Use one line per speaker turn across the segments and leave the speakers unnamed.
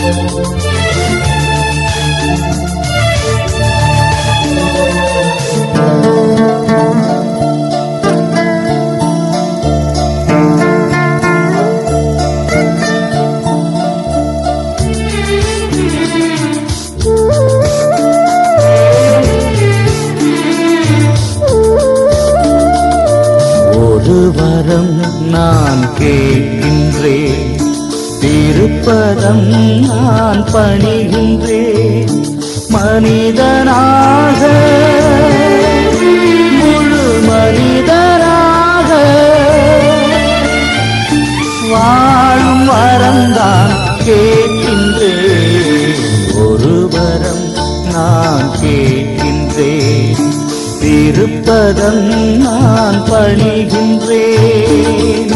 ஒரு வரம் நான் கேட்கின்றேன் திருப்பதம் நான் பணிகின்றேன் மனிதனாக முழு மனிதனாக வாழும் வரம்தான் கேட்கின்றேன் ஒரு வரம் நான் கேட்கின்றேன் திருப்பதம் நான் பணிகின்றேன்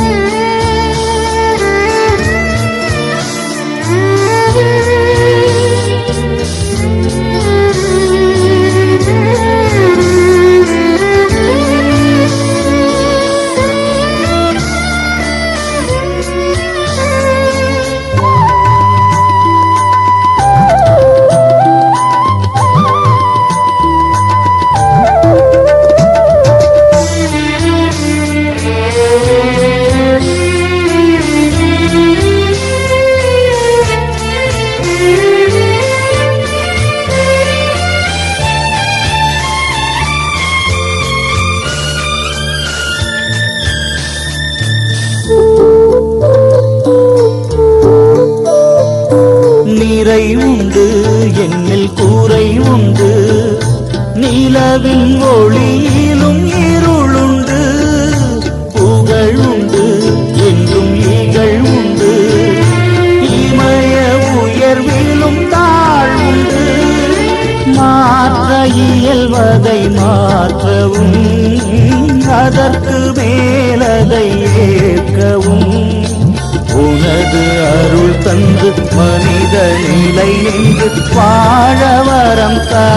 நிறை உண்டு என்னில் கூரை உண்டு நிலவின் ஒளியிலும் இருளுண்டு புகழ் உண்டு என்றும் ஈகள் உண்டு இமய உயர்விலும் தாழ்வுண்டு மாற்ற இயல்வதை மாற்றவும் அதற்கு மேலதை ஏற்கவும் உனது அருள் தந்து மனித நிலை நின்று வாழ வரம்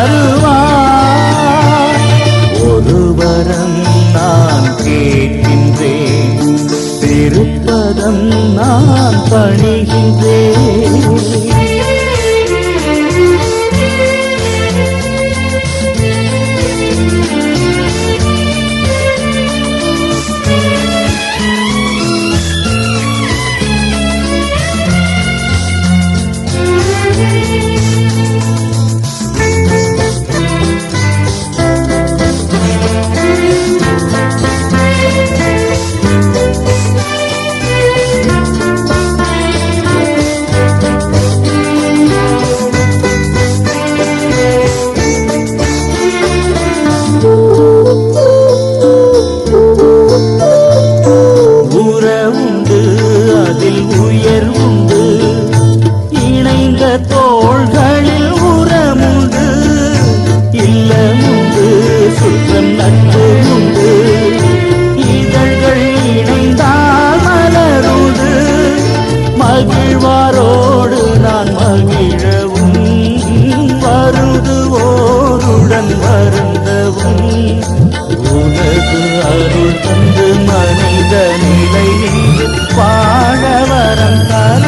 தருவார் ஒரு வரம் நான் கேட்கின்றேன் திருப்பதம் நான் பணிகின்றேன் உறவுண்டு அதில் உயர் உண்டு இணைந்த தோள்களில் உரமுண்டு இல்லமுண்டு சுற்றம் நட்பு உண்டு இதழ்கள் இணைந்தால் மலருண்டு மகிழ்வாரோடு நான் மகிழவும் வருதுவோருடன் வருந்தவும் உனது அருள் தந்து மனித நிலை நின்று வாழ வரம்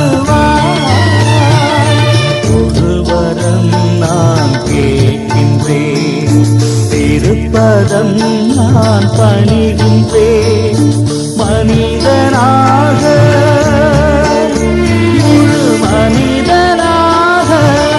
தருவார் ஒரு வரம் நான் கேட்கின்றேன் திருப்பதம் நான் பணிகின்றேன் மனிதனாக முழு மனிதனாக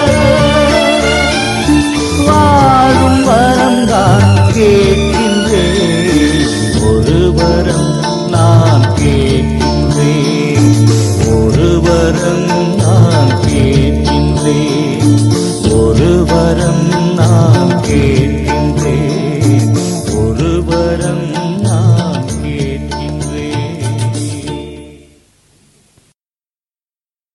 வாழும் வரம் தான் கேட்கின்றேன் ஒரு வரம் நான் கேட்கின்றேன் ஒரு வரம் நான் கேட்கின்றேன் ஒரு வரம்